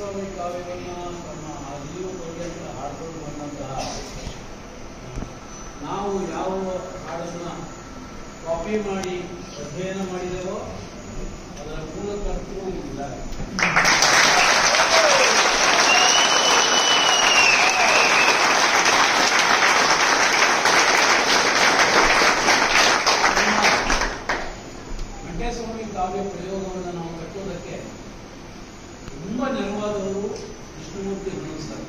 ಮಂಟೇಸ್ವಾಮಿ ಕಾವ್ಯವನ್ನು ತಮ್ಮ ಆಜೀವ ಪರ್ಯಂತ ಹಾಡ್ಕೊಂಡು ಬಂದಂತಹ ನಾವು ಯಾವ ಹಾಡನ್ನು ಕಾಪಿ ಮಾಡಿ ಅಧ್ಯಯನ ಮಾಡಿದೆವೋ ಅದರ ಮೂಲಕರ್ತೃ ಇದ್ದಾರೆ ಮಂಟೇಸ್ವಾಮಿ ಕಾವ್ಯ ಪ್ರಯೋಗವನ್ನು ನಾವು ಕಟ್ಟುವುದಕ್ಕೆ ತುಂಬ ನೆರವಾದವರು ವಿಷ್ಣುಮೂರ್ತಿ ಗಮನಿಸ್ತಾರೆ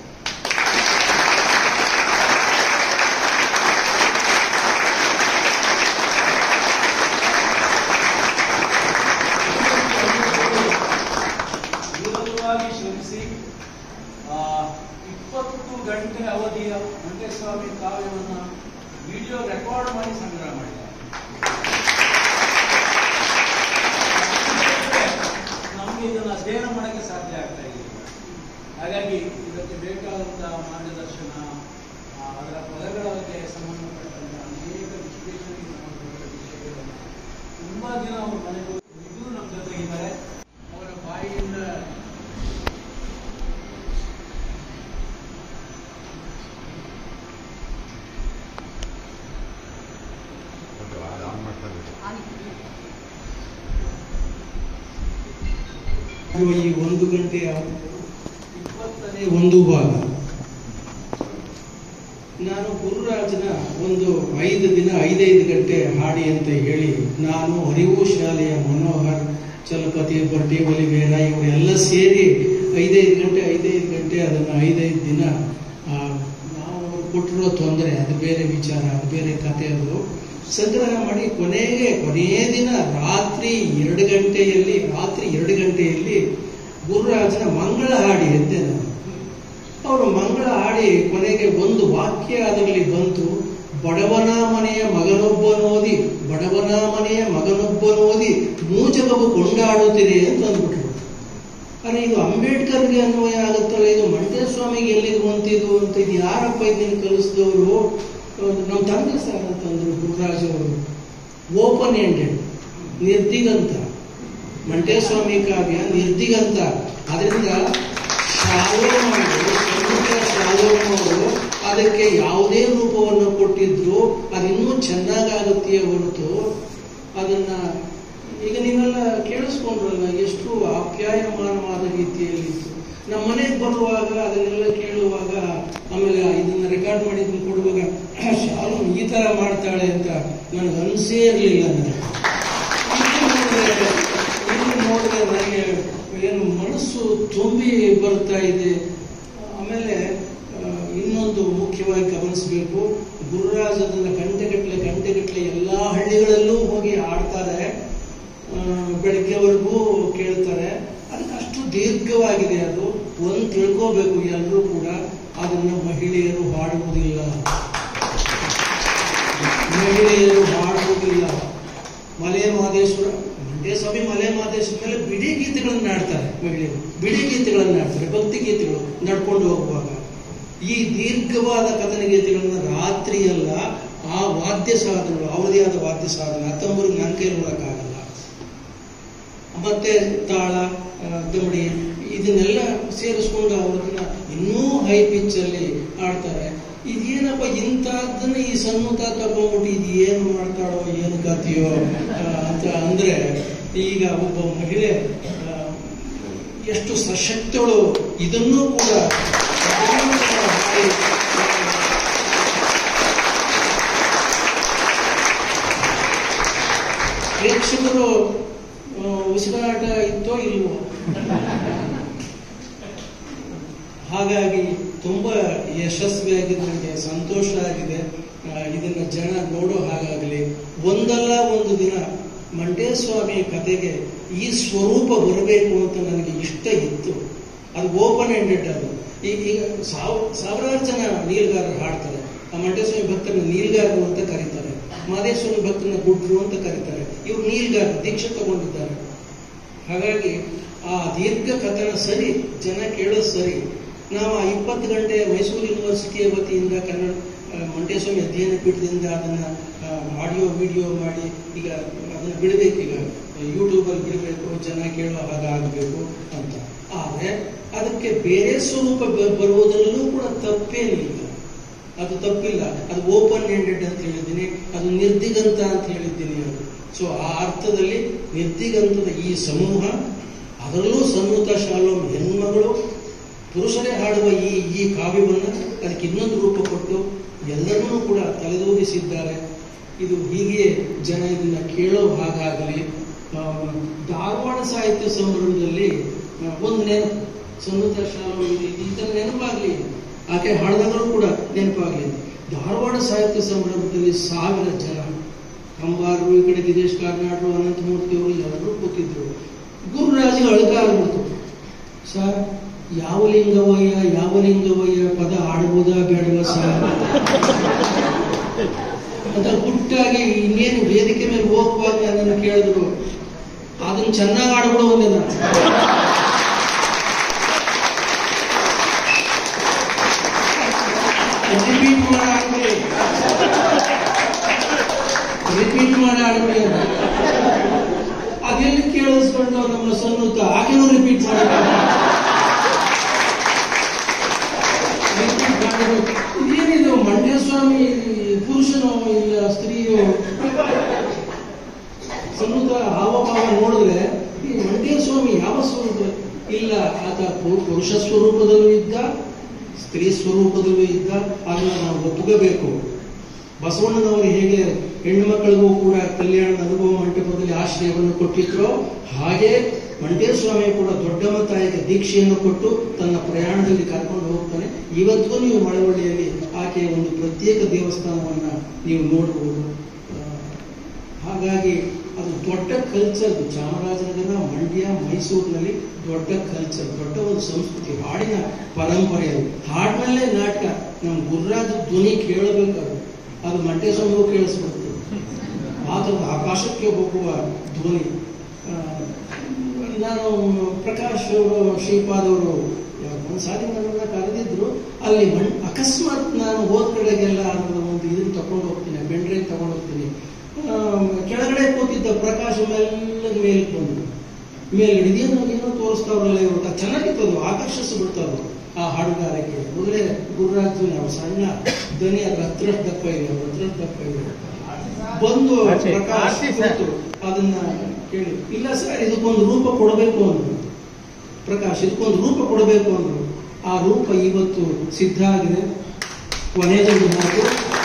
ನಿರಂತರವಾಗಿ ಶ್ರಮಿಸಿ ಆ, ಇಪ್ಪತ್ತು ಗಂಟೆ ಅವಧಿಯ ಮಂಟೇಸ್ವಾಮಿ ಕಾವ್ಯವನ್ನು ವಿಡಿಯೋ ರೆಕಾರ್ಡ್ ಮಾಡಿ ಸಂಗ್ರಹ ಮಾಡಿದ್ದಾರೆ ನಮಗೆ ಇದನ್ನು ಅಧ್ಯಯನ ಮಾಡೋಕ್ಕೆ ಸಾಧ್ಯ ಆಗ್ತಾ ಇಲ್ಲ ಹಾಗಾಗಿ ಇದಕ್ಕೆ ಬೇಕಾದಂತಹ ಮಾರ್ಗದರ್ಶನ ಆ, ಅದರ ಪದಗಳ ಬಗ್ಗೆ ಸಂಬಂಧಪಟ್ಟಂತ ಅನೇಕ ವಿಶ್ಲೇಷಣೆಗೆ ಸಂಬಂಧಪಟ್ಟ ವಿಷಯಗಳನ್ನು ತುಂಬಾ ದಿನ ಅವರು ಮನೆಗೆ ಇದು ನಮ್ಮ ಜೊತೆ ಇದ್ದಾರೆ ಅವರ ಬಾಯಿಯಿಂದ ಇರುವ ಈ ಒಂದು ಗಂಟೆಯ ಇಪ್ಪತ್ತನೇ ಒಂದು ಭಾಗ ನಾನು ಗುರುರಾಜನ ಒಂದು ಐದು ದಿನ ಐದೈದು ಗಂಟೆ ಹಾಡಿ ಅಂತ ಹೇಳಿ ನಾನು ಅರಿವು ಶಾಲೆಯ ಮನೋಹರ್ ಚಲಪತಿ ಬರ್ಟಿ ಬಲಿವೇರ ಇವರೆಲ್ಲ ಸೇರಿ ಐದೈದು ಗಂಟೆ ಐದೈದು ಗಂಟೆ ಅದನ್ನು ಐದೈದು ದಿನ ಆ, ನಾವು ಕೊಟ್ಟಿರೋ ತೊಂದರೆ ಅದು ಬೇರೆ ವಿಚಾರ ಅದು ಬೇರೆ ಕಥೆ ಅದು ಸಂಗ್ರಹ ಮಾಡಿ ಕೊನೆಗೆ ಕೊನೆಯ ದಿನ ರಾತ್ರಿ ಎರಡು ಗಂಟೆಯಲ್ಲಿ ರಾತ್ರಿ ಎರಡು ಗಂಟೆಯಲ್ಲಿ ಗುರುರಾಜನ ಮಂಗಳ ಹಾಡಿ ಎದ್ದೆ ನಾನು ಅವರು ಮಂಗಳ ಹಾಡಿ ಕೊನೆಗೆ ಒಂದು ವಾಕ್ಯ ಅದರಲ್ಲಿ ಬಂತು ಬಡವನ ಮನೆಯ ಮಗನೊಬ್ಬನೋದಿ ಬಡವನ ಮನೆಯ ಮಗನೊಬ್ಬನೋದಿ ಮೂಜಗವು ಕೊಂಡಾಡುತ್ತಿದೆ ಅಂತ ಅಂದ್ಬಿಟ್ರು ಅರೆ ಇದು ಅಂಬೇಡ್ಕರ್ಗೆ ಅನ್ವಯ ಆಗುತ್ತಲ್ಲ ಇದು ಮಂಟೇಸ್ವಾಮಿಗೆ ಎಲ್ಲಿಗೆ ಬಂತಿದ್ದು ಅಂತ ಇದು ಯಾರಪ್ಪ ಇದನ್ನ ಕಲಿಸಿದವರು ನಮ್ಮ ತಂದೆ ಸರ್ ಅಂತಂದ್ರು ಗುರುರಾಜ್ ಅವರು ಓಪನ್ ಎಂಡೆಡ್ ನಿರ್ದಿಗಂತ ಮಂಟೇಸ್ವಾಮಿ ಕಾವ್ಯ ನಿರ್ದಿಗಂತ ಅದರಿಂದ ಶಾಲೋಮ್ ಅವರು ಸಂಯುಕ್ತ ಶಾಲೋಮ್ ಅವರು ಅದಕ್ಕೆ ಯಾವುದೇ ರೂಪವನ್ನು ಕೊಟ್ಟಿದ್ರು ಅದಿನ್ನೂ ಚೆನ್ನಾಗಾಗುತ್ತೆಯೇ ಹೊರತು ಅದನ್ನ ಈಗ ನೀವೆಲ್ಲ ಕೇಳಿಸ್ಕೊಂಡ್ರಲ್ಲ ಎಷ್ಟು ಆಪ್ಯಾಯಮಾನವಾದ ರೀತಿಯಲ್ಲಿತ್ತು ನಮ್ಮ ಮನೆಗೆ ಬರುವಾಗ ಅದನ್ನೆಲ್ಲ ಕೇಳುವಾಗ ಆಮೇಲೆ ಇದನ್ನ ರೆಕಾರ್ಡ್ ಮಾಡಿ ಇದನ್ನ ಕೊಡುವಾಗ ಶಾಲು ಈ ತರ ಮಾಡ್ತಾಳೆ ಅಂತ ನನಗೆ ಅನಿಸೇ ಇರಲಿಲ್ಲ ನನಗೆ ಇಲ್ಲಿ ನೋಡಿದ್ರೆ ನನಗೆ ಏನು ಮನಸ್ಸು ತುಂಬಿ ಬರ್ತಾ ಇದೆ ಆಮೇಲೆ ಆ, ಇನ್ನೊಂದು ಮುಖ್ಯವಾಗಿ ಗಮನಿಸಬೇಕು ಗುರುರಾಜ್ ಅದನ್ನ ಗಂಟೆಗಟ್ಟಲೆ ಗಂಟೆಗಟ್ಟಲೆ ಎಲ್ಲಾ ಹಳ್ಳಿಗಳಲ್ಲೂ ಹೋಗಿ ಆಡ್ತಾರೆ ಆ, ಬೆಳಗ್ಗೆವರೆಗೂ ಕೇಳ್ತಾರೆ ಅದಕ್ಕೆ ಅಷ್ಟು ದೀರ್ಘವಾಗಿದೆ ಅದು ಒಂದು ತಿಳ್ಕೋಬೇಕು ಎಲ್ಲರೂ ಕೂಡ ಅದನ್ನು ಮಹಿಳೆಯರು ಹಾಡುವುದಿಲ್ಲ ಮಹಿಳೆಯರು ಹಾಡುವುದಿಲ್ಲ ಮಲೆ ಮಹದೇಶ್ವರ ಮಂಡ್ಯ ಸ್ವಾಮಿ ಮಲೆ ಮಹದೇಶ್ವರ ಮೇಲೆ ಬಿಡಿ ಗೀತೆಗಳನ್ನ ಹಾಡ್ತಾರೆ ಮಹಿಳೆಯರು ಬಿಡಿ ಗೀತೆಗಳನ್ನ ಹಾಡ್ತಾರೆ ಭಕ್ತಿ ಗೀತೆಗಳು ನಡ್ಕೊಂಡು ಹೋಗುವಾಗ ಈ ದೀರ್ಘವಾದ ಕಥನ ಗೀತೆಗಳನ್ನ ರಾತ್ರಿಯಲ್ಲ ಆ ವಾದ್ಯ ಸಾಧನಗಳು ಅವರದೇ ಆದ ವಾದ್ಯ ಸಾಧನ ಹತ್ತೊಂಬರು ನನ್ನ ಕೈ ನೋಡಕ್ಕಾಗಲ್ಲ ಮತ್ತೆ ತಾಳ ಆ, ದಮಡಿ ಇದನ್ನೆಲ್ಲ ಸೇರಿಸ್ಕೊಂಡು ಅವ್ರನ್ನ ಇನ್ನೂ ಹೈ ಪಿಚ್ ಅಲ್ಲಿ ಆಡ್ತಾರೆ ಇದೇನಪ್ಪ ಇಂಥದ್ದನ್ನ ಈ ಸನ್ಮುಖ ತಗೊಂಡ್ಬಿಟ್ಟು ಇದು ಏನು ಮಾಡ್ತಾಳೋ ಏನು ಕಥೆಯೋ ಆ, ಅಂತ ಅಂದ್ರೆ ಈಗ ಒಬ್ಬ ಮಹಿಳೆ ಆ, ಎಷ್ಟು ಸಶಕ್ತಳು ಇದನ್ನೂ ಕೂಡ ಇದನ್ನೂ ಕೂಡ ಹಾಡಿ, ಪ್ರೇಕ್ಷಕರು ಆ, ಉಸಿರಾಟ ಇತ್ತೋ ಇಲ್ವೋ ಹಾಗಾಗಿ ತುಂಬಾ ಯಶಸ್ವಿಯಾಗಿದೆ ನನಗೆ ಸಂತೋಷ ಆಗಿದೆ ಆ, ಇದನ್ನ ಜನ ನೋಡೋ ಹಾಗಾಗಲಿ ಒಂದಲ್ಲ ಒಂದು ದಿನ ಮಂಟೇಸ್ವಾಮಿ ಕತೆಗೆ ಈ ಸ್ವರೂಪ ಬರಬೇಕು ಅಂತ ನನಗೆ ಇಷ್ಟ ಇತ್ತು ಅದು ಓಪನ್ ಎಂಡೆಡ್ ಅದು ಈ- ಈಗ ಸಾವ್ ಸಾವಿರಾರು ಜನ ನೀಲ್ಗಾರರು ಹಾಡ್ತಾರೆ ಆ ಮಂಟೇಸ್ವಾಮಿ ಭಕ್ತರನ್ನ ನೀಲ್ಗಾರರು ಅಂತ ಕರೀತಾರೆ ಮಾದೇಶ್ವರ ಭಕ್ತರನ್ನ ಗುಡ್ರು ಅಂತ ಕರೀತಾರೆ ಇವ್ರು ನೀಲ್ಗಾರರು ದೀಕ್ಷೆ ತಗೊಂಡಿದ್ದಾರೆ ಹಾಗಾಗಿ ಆ ದೀರ್ಘ ಕಥನ ಸರಿ ಜನ ಕೇಳೋದು ಸರಿ ನಾವು ಆ ಇಪ್ಪತ್ತು ಗಂಟೆ ಮೈಸೂರು ಯೂನಿವರ್ಸಿಟಿಯ ವತಿಯಿಂದ ಕನ್ನಡ ಆ, ಮಂಟೇಸ್ವಾಮಿ ಅಧ್ಯಯನ ಪೀಠದಿಂದ ಅದನ್ನ ಆಡಿಯೋ ವಿಡಿಯೋ ಮಾಡಿ ಈಗ ಅದನ್ನ ಬಿಡಬೇಕು ಈಗ ಯೂಟ್ಯೂಬಲ್ಲಿ ಬಿಡಬೇಕು ಜನ ಕೇಳೋ ಹಾಗೆ ಆಗಬೇಕು ಅಂತ ಆದರೆ ಅದಕ್ಕೆ ಬೇರೆ ಸ್ವರೂಪ ಬ- ಬರುವುದರಲ್ಲೂ ಕೂಡ ತಪ್ಪೇನಿಲ್ಲ ಅದು ತಪ್ಪಿಲ್ಲ ಅದು ಓಪನ್ ಎಂಡೆಡ್ ಅಂತ ಹೇಳಿದ್ದೀನಿ ಅದು ನಿರ್ದಿಗಂತ ಅಂತ ಹೇಳಿದ್ದೀನಿ ಅದು ಸೊ ಆ ಅರ್ಥದಲ್ಲಿ ನಿರ್ದಿಗಂತದ ಈ ಸಮೂಹ ಅದರಲ್ಲೂ ಸನ್ನುತ ಶಾಲೋಮ್ ಹೆಣ್ಮಗಳು ಪುರುಷರೇ ಹಾಡುವ ಈ ಈ ಕಾವ್ಯವನ್ನು ಅದಕ್ಕೆ ಇನ್ನೊಂದು ರೂಪ ಕೊಟ್ಟು ಎಲ್ಲರನ್ನೂ ಕೂಡ ತಲೆದೂಗಿಸಿದ್ದಾರೆ ಇದು ಹೀಗೆ ಜನ ಇದನ್ನ ಕೇಳೋ ಹಾಗಾಗಲಿ ಆ, ಧಾರವಾಡ ಸಾಹಿತ್ಯ ಸಂಭ್ರಮದಲ್ಲಿ ಆ, ಒಂದು ನೆನಪು ಸನ್ನುತ ಶಾಲೋಮ್ ಈ- ಈ ಥರ ನೆನಪಾಗಲಿ ಆಕೆ ಹಾಡಿದಾಗಲೂ ಕೂಡ ನೆನಪಾಗಲಿ ಧಾರವಾಡ ಸಾಹಿತ್ಯ ಸಂಭ್ರಮದಲ್ಲಿ ಸಾವಿರ ಜನ ಕಂಬಾರರು ಈ ಕಡೆ ಗಿರೀಶ್ ಕಾರ್ನಾಡ್ರು ಅನಂತಮೂರ್ತಿ ಅವರು ಎಲ್ಲರೂ ಕೂತಿದ್ರು ಗುರುರಾಜಿಗೆ ಅಳಕ ಆಗ್ಬಿಡ್ತು ಸರ್ ಯಾವ ಲಿಂಗವಯ್ಯ ಯಾವ ಲಿಂಗವಯ್ಯ ಪದ ಆಡ್ಬೋದಾ ಬೇಡವಾ ಸರ್ ಅಂತ ಗುಟ್ಟಾಗಿ ಇನ್ನೇನು ವೇದಿಕೆ ಮೇಲೆ ಹೋಗುವಾಗ ನನ್ನನ್ನು ಕೇಳಿದ್ರು ಅದನ್ನು ಚೆನ್ನಾಗಿ ಆಡ್ಬಿಡು ಒಂದೇ ನಾನು ರಿಪೀಟ್ ಮಾಡಿ ಆಡ್ಬಿಡಿ ರಿಪೀಟ್ ಮಾಡಿ ಆಡ್ಬಿಡಿ ಅಂತ ಅದೆಲ್ಲಿ ಕೇಳಿಸ್ಕೊಂಡು ನಮ್ಮ ಸನ್ನುತ್ತ ಆಕೆನೂ ರಿಪೀಟ್ ಮಾಡಿ ಇದೇನಿದು ಮಂಡ್ಯ ಸ್ವಾಮಿ ಪುರುಷನೋ ಇಲ್ಲ ಸ್ತ್ರೀಯೋ ಸನ್ನುತ ಹಾವಭಾವ ನೋಡಿದ್ರೆ ಈ ಮಂಡ್ಯ ಸ್ವಾಮಿ ಯಾವ ಸ್ವರೂಪ ಇಲ್ಲ ಆತ ಪು- ಪುರುಷ ಸ್ವರೂಪದಲ್ಲೂ ಇದ್ದ ಸ್ತ್ರೀ ಸ್ವರೂಪದಲ್ಲೂ ಇದ್ದ ಅದನ್ನ ನಾವು ಒಪ್ಕೋಬೇಕು ಬಸವಣ್ಣನವರು ಹೇಗೆ ಹೆಣ್ಣು ಮಕ್ಕಳಿಗೂ ಕೂಡ ಕಲ್ಯಾಣದ ಅನುಭವ ಮಂಟಪದಲ್ಲಿ ಆಶ್ರಯವನ್ನು ಕೊಟ್ಟಿದ್ರು ಹಾಗೆ ಮಂಡ್ಯ ಸ್ವಾಮಿ ಕೂಡ ದೊಡ್ಡಮ್ಮ ತಾಯಿಗೆ ದೀಕ್ಷೆಯನ್ನು ಕೊಟ್ಟು ತನ್ನ ಪ್ರಯಾಣದಲ್ಲಿ ಕರ್ಕೊಂಡು ಹೋಗ್ತಾನೆ ಇವತ್ತಿಗೂ ನೀವು ಮಳವಳ್ಳಿಯಲ್ಲಿ ಆಕೆಯ ಒಂದು ಪ್ರತ್ಯೇಕ ದೇವಸ್ಥಾನವನ್ನ ನೀವು ನೋಡಬಹುದು ಆ, ಹಾಗಾಗಿ ಅದು ದೊಡ್ಡ ಕಲ್ಚರ್ ಚಾಮರಾಜನಗರ ಮಂಡ್ಯ ಮೈಸೂರಿನಲ್ಲಿ ದೊಡ್ಡ ಕಲ್ಚರ್ ದೊಡ್ಡ ಒಂದು ಸಂಸ್ಕೃತಿ ಹಾಡಿನ ಪರಂಪರೆ ಅದು ಹಾಡಿನಲ್ಲೇ ನಾಟಕ ನಮ್ಮ ಗುರುರಾಜ ಧ್ವನಿ ಕೇಳಬೇಕಾದ್ರು ಅದು ಮಂಡ್ಯ ಸ್ವಾಮಿಗೂ ಕೇಳಿಸ್ಬಿಡ್ತು ಆತದ ಆಕಾಶಕ್ಕೆ ಹೋಗುವ ಧ್ವನಿ ಆ, ನಾನು ಪ್ರಕಾಶ್ ಅವರು ಶ್ರೀಪಾದ್ ಅವರು ಒಂದು ಸಾರಿ ನನ್ನನ್ನ ಕರೆದಿದ್ರು ಅಲ್ಲಿ ಮಣ್ ಅಕಸ್ಮಾತ್ ನಾನು ಹೋದ ಕಡೆಗೆಲ್ಲ ಅದರ ಒಂದು ಇದನ್ನ ತಗೊಂಡು ಹೋಗ್ತೀನಿ ಬೆಂಡ್ರೆ ತಗೊಂಡು ಹೋಗ್ತೀನಿ ಆ, ಕೆಳಗಡೆ ಕೂತಿದ್ದ ಪ್ರಕಾಶ್ ಮೆಲ್ಲಗೆ ಮೇಲೆ ಬಂದು ಮೇಲ್ಗಡೆ ಇದೇನೋ ಏನೋ ತೋರಿಸ್ತಾವ್ರಲ್ಲ ಇವರು ಅದು ಚೆನ್ನಾಗಿತ್ತು ಅದು ಆಕರ್ಷಿಸ್ಬಿಡ್ತಾವ್ರು ಆ ಹಾಡುಗಾರಿಕೆ ಮೊದಲೇ ಗುರುರಾಜ್ ಅವ್ರು ಸಣ್ಣ ಧ್ವನಿ ಅದ್ರ ಹತ್ರ ದಪ್ಪ ಇದೆ ಅವ್ರ ಹತ್ರ ದಪ್ಪ ಇದೆ ಬಂದು ಆಚೆ, ಪ್ರಕಾಶ್ ಆಚೆ ಸರ್. ಕೂತು ಅದನ್ನ ಕೇಳಿ ಇಲ್ಲ ಸರ್ ಇದಕ್ಕೊಂದು ರೂಪ ಕೊಡಬೇಕು ಅಂದ್ರು ಪ್ರಕಾಶ್ ಇದಕ್ಕೊಂದು ರೂಪ ಕೊಡಬೇಕು ಅಂದ್ರು ಆ ರೂಪ ಇವತ್ತು ಸಿದ್ಧ ಆಗಿದೆ ಕೊನೆಯದೊಂದು ಮಾತು